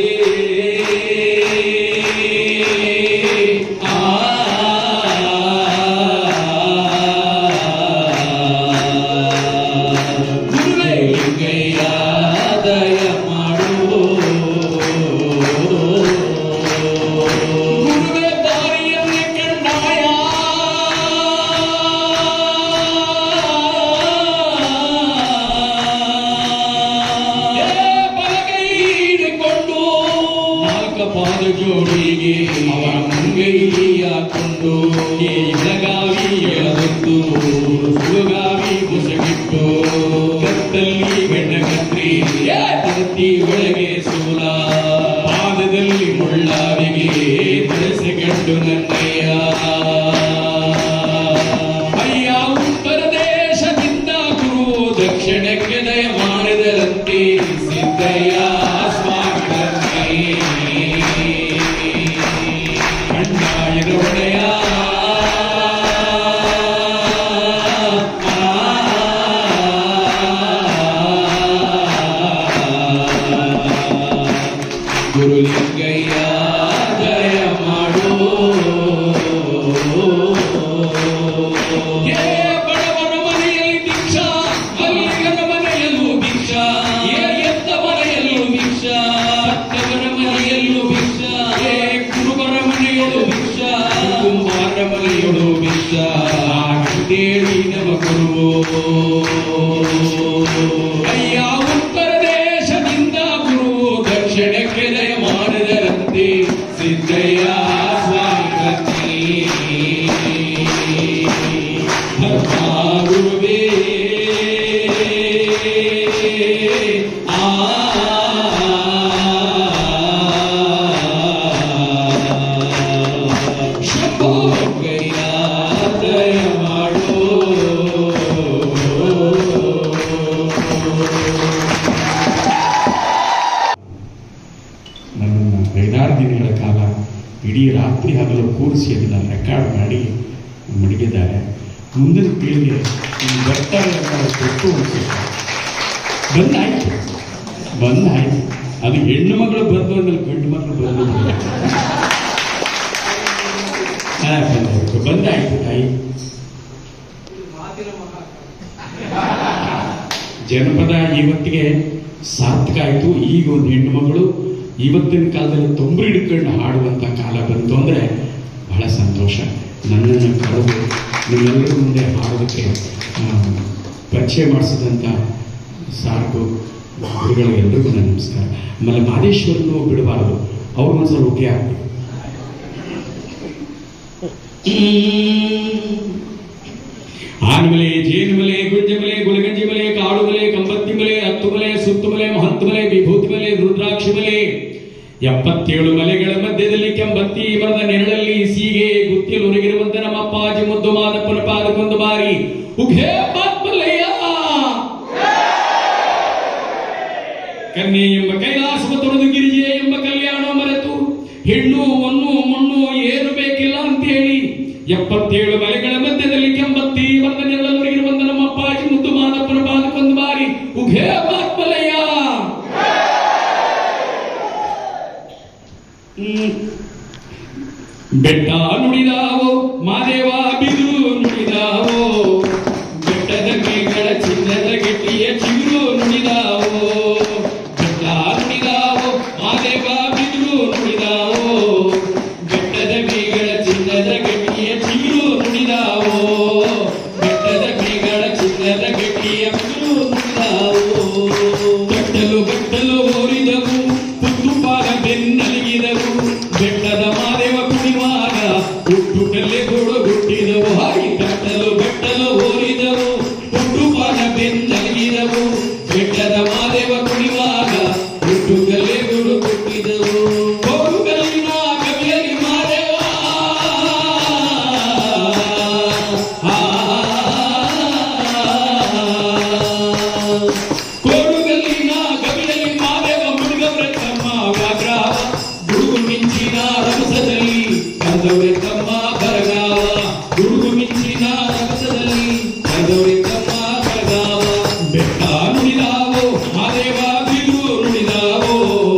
ಆ ಗುರುವೇ ಲಿಂಗಯ್ಯ ದಯ ಮಾಡು ಗುರುವೇ ದಾರಿಯಲ್ಲಿ ಕಂಡಾಯ ಏ ಬಲಗೈ ಹಿಡಿಕೊಂಡು ನಾಲ್ಕ ಪಾದ ಜೋಡಿಗೆ ಅವರ ಮುಂಗೈಲಿ ಹಾಕೊಂಡು ಏ ಇಲಗಾವಿ ಎಳದೊಂದು ಸುಲಗಾವಿ ಮುಸಗಿಟ್ಟು ಕತ್ತಲ್ಲಿ ಗಂಡ ಕತ್ರಿ ಏ ತತ್ತಿ ಒಳಗೆ ಸೂಲ ಪಾದದಲ್ಲಿ ಮುಳ್ಳಾವಿಗೆ ತಿಳಿಸಿಕೊಂಡು ನನ್ನಯ್ಯ ಅಯ್ಯ ಉತ್ತರ ದೇಶದಿಂದ ಗುರು ದಕ್ಷಿಣಕ್ಕೆ ದಯ ಮಾಡಿದರಂತೆ ಸಿದ್ದಯ್ಯ ಸ್ವಾಮಿ ಬನ್ನಿ. ಕಂಡಾಯದ ಒಡೆಯ ಗುರುಲಿಂಗಯ್ಯ ಜಯ ಮಾಡು ಏ ಬಡವರ ಮನೆಯಲ್ಲಿ ಭಿಕ್ಷಾ ಮಲ್ಲಿಗರ ಮನೆಯಲ್ಲೂ ಭಿಕ್ಷಾ ಏ ಎತ್ತ ಮನೆಯಲ್ಲೂ ಭಿಕ್ಷಾ ಸತ್ತವರ ಮನೆಯಲ್ಲೂ ಭಿಕ್ಷಾ ಏ ಕುರುಬರ ಮನೆಯಲ್ಲೂ ಭಿಕ್ಷಾ ಕುಂಬಾರ ಮನೆಯಲ್ಲೂ ಭಿಕ್ಷಾ ಹಾಗಂತೇಳಿ ನಮ ಗುರು ಅಯ್ಯ ಉತ್ತರ ದೇಶದಿಂದ ಗುರು ದಕ್ಷಿಣಕ್ಕೆ ದಯ ಮಾಡಿದರಂತೆ ಸಿದ್ದಯ್ಯ ಸ್ವಾಮಿ ಬನ್ನಿ. ಧರ್ಮ ಗುರುವೇ ಆ ಐದಾರು ದಿನಗಳ ಕಾಲ ಇಡೀ ರಾತ್ರಿ ಹಗಲು ಕೂರಿಸಿ ಅದನ್ನು ರೆಕಾರ್ಡ್ ಮಾಡಿ ಮಡಗಿದ್ದಾರೆ ಮುಂದಿನ ಪೀಳಿಗೆ ಈ ಬರ್ತಾರೆ ಅನ್ನೋ ಗೊತ್ತು ಅನ್ಸುತ್ತೆ ಬಂದಾಯ್ತು ಬಂದಾಯ್ತು ಅದು ಹೆಣ್ಣು ಮಗಳು ಬಂದು ಅಂದ್ರೆ ಗಂಡು ಮಕ್ಕಳು ಬಂದು ಹಾ, ಬಂದಾಯ್ತು ಬಂದಾಯ್ತು ತಾಯಿ ಮಾತಿನ ಮಹಾಕಾವ್ಯ ಜನಪದ ಇವತ್ತಿಗೆ ಸಾರ್ಥಕ ಆಯಿತು ಈಗ ಒಂದು ಹೆಣ್ಣು ಮಗಳು ಇವತ್ತಿನ ಕಾಲದಲ್ಲಿ ತೊಂಬರಿ ಹಿಡ್ಕೊಂಡು ಹಾಡುವಂಥ ಕಾಲ ಬಂತು ಅಂದರೆ ಬಹಳ ಸಂತೋಷ ನನ್ನನ್ನು ಕರೆದು ನಿಮ್ಮೆಲ್ಲರ ಮುಂದೆ ಹಾಡೋದಕ್ಕೆ ಆ, ಪರಿಚಯ ಮಾಡಿಸಿದಂಥ ಸಾಕು ಗುರುಗಳಿಗೆಲ್ಲರಿಗೂ ನನ್ನ ನಮಸ್ಕಾರ ಆಮೇಲೆ ಮಾದೇಶ್ವರನ್ನು ಬಿಡಬಾರದು ಅವ್ರು ಒಂದ್ಸಲ ಒಪ್ಪಿಗೆ ಆಗ್ಬೇಕು ಆನೆಮಲೆ ಜೇನುಮಲೆ ಗುಂಜಮಲೆ ಗುಲಗಂಜಿಮಲೆ ಕಾಡುಮಲೆ ಕಂಬತ್ತಿಮಲೆ ಹತ್ತುಮಲೆ ಸುತ್ತುಮಲೆ ಮಹತ್ತುಮಲೆ ವಿಭೂತಿಮಲೆ ರುದ್ರಾಕ್ಷಿಮಲೆ ಎಪ್ಪತ್ತೇಳು ಮಲೆಗಳ ಮಧ್ಯದಲ್ಲಿ ಕೆಂಬತ್ತಿ ಮರದ ನೆರಳಲ್ಲಿ ಸೀಗೆ ಗುತ್ತಿಲು ಒಣಗಿರುವಂತ ನಮ್ಮ ಅಪ್ಪಾಜಿ ಮುದ್ದು ಮಾದಪ್ಪನ ಪಾದಕ್ಕೊಂದು ಬಾರಿ ಉಘೇ ಪಾತ್ಮಲಯ್ಯ ಕನ್ಯೆ ಎಂಬ ಕೈಲಾಸವ ತೊರೆದು ಗಿರಿಜೆ ಎಂಬ ಕಲ್ಯಾಣ ಮರೆತು ಹೆಣ್ಣು ಮಣ್ಣು ಮಣ್ಣು ಏನು ಬೇಕಿಲ್ಲ ಅಂತ ಹೇಳಿ ಎಪ್ಪತ್ತೇಳು ಮಲೆಗಳ ಮಧ್ಯದಲ್ಲಿ ಕೆಂಬತ್ತಿ ಮರದ ನೆರಳವರೆಗಿರುವಂತ ನಮ್ಮ ಅಪ್ಪಾಜಿ ಮುದ್ದು ಮಾದಪ್ಪನ ಪಾದಕ್ಕೊಂದು ಬಾರಿ ಉಘೇ ಪಾತ್ಮಲಯ್ಯ ಹ್ಮ್. ಬೆಟ್ಟ ನುಡಿದಾವೋ ಮಾದೇವ ಬಿದಿರು ನುಡಿದಾವೋ ಬೆಟ್ಟದ ಮೇಗಳ ಚಿನ್ನದ ಗೆಟ್ಟಿಯ ಚಿಗುರು ನುಡಿದಾವೋ ಬೆಟ್ಟ ನುಡಿದಾವೋ ಮಾದೇವ ಬಿದಿರು ನುಡಿದಾವೋ ಬೆಟ್ಟದ ಮೇಗಳ ಚಿನ್ನದ ಗೆಟ್ಟಿಯ ಚಿಗುರು ನುಡಿದಾವೋ ಬೆಟ್ಟದ ಮೇಗಳ ಚಿನ್ನದ ಗೆಟ್ಟಿಯ ಚಿಗುರು ನುಡಿದಾವೋ ಗಟ್ಟಲು ಗಟ್ಟಲು ಓರಿದವು ಪುತ್ತು ಪಾದ ಬೆನ್ನಲಿಗಿದವು ಬೆಟ್ಟದ ಮಾದೇವ ಕುಣಿವಾಗ ಹುಟ್ಟು ಕಲ್ಲೆ ಗೋಡು ಹುಟ್ಟಿದವು ಹಾಗೆ ಗಟ್ಟಲು ಗಟ್ಟಲು ಓರಿದವು ಹುಟ್ಟು ಪಾದ ಬೆನ್ನಲಿಗಿದವು ಬೆಟ್ಟದ ಮಾದೇವ ಕುಣಿವಾಗ ಹುಟ್ಟು ಕಲ್ಲೆ ಗೋಡು ಹುಟ್ಟಿದವು ಗೋಡು ಕಲ್ಲಿನ ಕವಿಯರಿ ಮಾದೇವ ಕೋಡುಗಲ್ಲಿನ ಕವಿಯಲ್ಲಿ ಮಾದೇವ ಮುಡುಗವರ ತಮ್ಮ ವ್ಯಾಗ್ರಾವ ಗುಡುಗು ಮಿಂಚಿನ ರಭಸದಲ್ಲಿ ಕರೆದವರೆ ತಮ್ಮ ಬರಗಾವ ಗುಡುಗು ಮಿಂಚಿನ ರಭಸದಲ್ಲಿ ಕರೆದವರೆ ತಮ್ಮ ಬರಗಾವ ಬೆಟ್ಟ ನುಡಿದಾವೋ ಮಾದೇವ ಬಿರು ನುಡಿದಾವೋ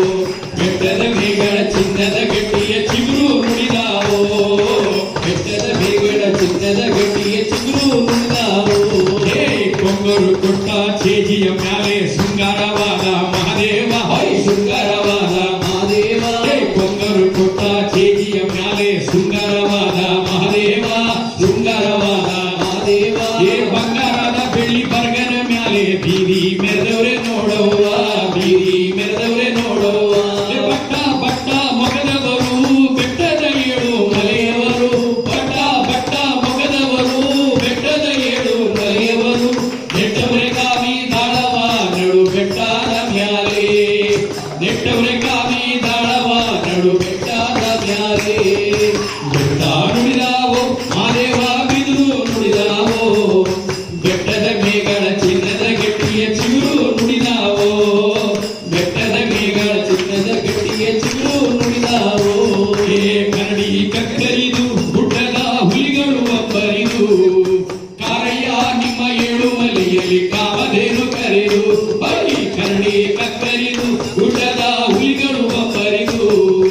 ಬೆಟ್ಟದ ಮೇಗಳ ಚಿನ್ನದ ಗಟ್ಟಿಯ ಚಿಗುರು ನುಡಿದಾವೋ ಬೆಟ್ಟದ ಮೇಗಳ ಚಿನ್ನದ ಗಟ್ಟಿಯ ಚಿಗುರು ನುಡಿದಾವೋ ಹೇ ಕೊಂಗರು ಕೊಟ್ಟ ಚೇಜಿಯ ಮ್ಯಾಲೆ ಶೃಂಗಾರವಾದ ಮಹಾದೇವ ಹೈ ಶೃಂಗಾರವಾದ ಮಹಾದೇವ ಹೇ ಕೊಂಗರು ಕೊಟ್ಟ ಚೇಜಿಯ ಮ್ಯಾಲೆ ಶೃಂಗಾರವಾದ ಮಹಾದೇವ ಶೃಂಗಾರವಾದ ಮಹಾದೇವ ಹೇ ಬಂಗಾರದ ಬೆಳ್ಳಿ ಬರ್ಗನ ಮ್ಯಾಲೆ ಬೀದಿ ಮೆರೆದವ್ರೆ ನೋಡವ್ವ ಬೀದಿ ಮೆರೆದವ್ರೆ ನೋಡವ್ವ ಹೇ ಬಟ್ಟ ಬಟ್ಟ ಮೊಗದವರು ಬೆಟ್ಟದ ಏಳು ಮಲೆಯವರು ಬಟ್ಟ ಬಟ್ಟ ಮೊಗದವರು ಬೆಟ್ಟದ ಏಳು ಮಲೆಯವರು ನೆಟ್ಟವರೆ ಕಾವಿ ದಾಳವ ನಡು ಬೆಟ್ಟದ ಮ್ಯಾಲೆ ನೆಟ್ಟವರೆ ಕಾವಿ ದಾಳವ ನಡು ಬೆಟ್ಟದ ಮ್ಯಾಲೆ ಬೆಟ್ಟ ನುಡಿದಾವೋ ಮಾದೇವ ಬಿದುರು ನುಡಿದಾವೋ ಬೆಟ್ಟದ ಮೇಗಳ ಚಿನ್ನದ ಗಟ್ಟಿಯ ಚಿಗುರು ನುಡಿದಾವೋ ಬೆಟ್ಟದ ಮೇಗಳ ಚಿನ್ನದ ಗಟ್ಟಿಯ ಚಿಗುರು ನುಡಿದಾವೋ ಹೇ ಕರಡಿ ಕಕ್ಕರಿದು ಗುಡ್ಡದ ಹುಲಿಗಳು ಒಬ್ಬರಿದು ಕಾರಯ್ಯ ನಿಮ್ಮ ಏಳು ಮಲೆಯಲ್ಲಿ ಕಾಮಧೇನು ಕರೆದು ಬರೀ ಕರಡಿ ಕಕ್ಕರಿದು ಗುಡ್ಡದ ಹುಲಿಗಳು ಒಬ್ಬರಿದು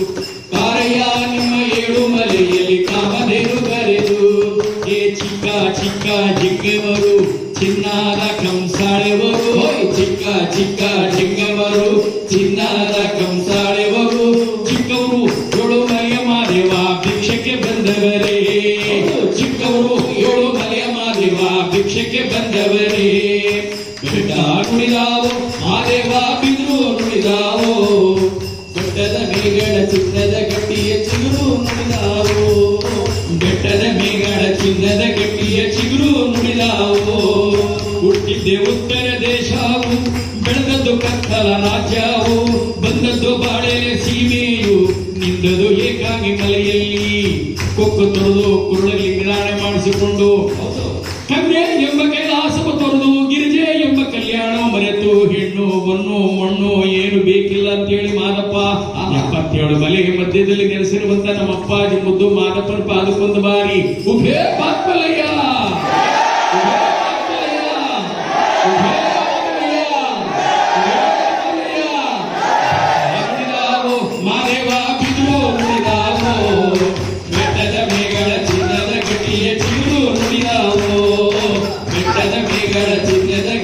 ಕಾರಯ್ಯ ನಿಮ್ಮ ಏಳು ಮಲೆಯಲ್ಲಿ ಕಾಮಧೇನು ಕರೆದು ಏ ಚಿಕ್ಕ ಚಿಕ್ಕ ಜಿಗ್ಗೆವರು ಚಿನ್ನದ ಕಂಸಾಳೆವರು ಓಯ್ ಚಿಕ್ಕ ಚಿಕ್ಕ ಜಿಗ್ಗವರು ಚಿನ್ನದ ಕಂಸಾಳೆವರು ಚಿಕ್ಕವರು ಏಳು ಮಲೆಯ ಮಾದೇವ ಭಿಕ್ಷಕ್ಕೆ ಬಂದವರೇ ಚಿಕ್ಕವರು ಏಳು ಮಲೆಯ ಮಾದೇವ ಭಿಕ್ಷಕ್ಕೆ ಬಂದವರೇ ಬೆಟ್ಟ ನುಡಿದಾವೋ ಮಾದೇವ ಬಿದ್ರು ನುಡಿದಾವೋ ಬೆಟ್ಟದ ಮೇಗಳ ಚಿನ್ನದ ಗಟ್ಟಿಯ ಚಿಗುರು ನುಡಿದಾವೋ ಬೆಟ್ಟದ ಮೇಗಳ ಚಿನ್ನದ ಗಟ್ಟಿಯ ಚಿಗುರು ನುಡಿದಾವೋ ಹುಟ್ಟಿದ್ದೆ ಉತ್ತರ ದೇಶವು ಬೆಳೆದದ್ದು ಕತ್ತಲ ರಾಜ್ಯವು ಬಂದದ್ದು ಬಾಳೆಲೆ ಸೀಮೆಯು ನಿಂದದು ಏಕಾಗಿ ಮಲೆಯಲ್ಲಿ ಕೊಕ್ಕು ತೊಳೆದು ಕುರುಳಲ್ಲಿ ಗಿರಾಣೆ ಮಾಡಿಸಿಕೊಂಡು ಕನ್ಯೆ ಎಂಬ ಕೈಲಾಸವ ತೊರೆದು ಗಿರಿಜೆ ಎಂಬ ಕಲ್ಯಾಣ ಮರೆತು ಹೆಣ್ಣು ಮಣ್ಣು ಮಣ್ಣು ಏನು ಬೇಕಿಲ್ಲ ಅಂತೇಳಿ ಮಾದಪ್ಪ ಎಪ್ಪತ್ತೇಳು ಮಲೆಗೆ ಮಧ್ಯದಲ್ಲಿ ನೆಲೆಸಿರುವಂತ ನಮ್ಮ ಅಪ್ಪಾಜಿ ಮುದ್ದು ಮಾದಪ್ಪನ ಪಾದಕ್ಕೊಂದು ಬಾರಿ ಉಭೇ ಪಾತ್ಮಲಯ್ಯ ಉಭೇ ಪಾತ್ಮಲಯ್ಯ ಉಭೇ ಪಾತ್ಮಲಯ್ಯ ಉಭೇ ಪಾತ್ಮಲಯ್ಯ ನುಡಿದಾವು ಮಾದೇವ ಬಿದ್ರು ನುಡಿದಾವು ಬೆಟ್ಟದ ಮೇಗಳ ಚಿನ್ನದ ಗಟ್ಟಿಯ ಚಿಗುರು ನುಡಿದಾವು ಬೆಟ್ಟದ ಮೇಗಳ ಚಿನ್ನದ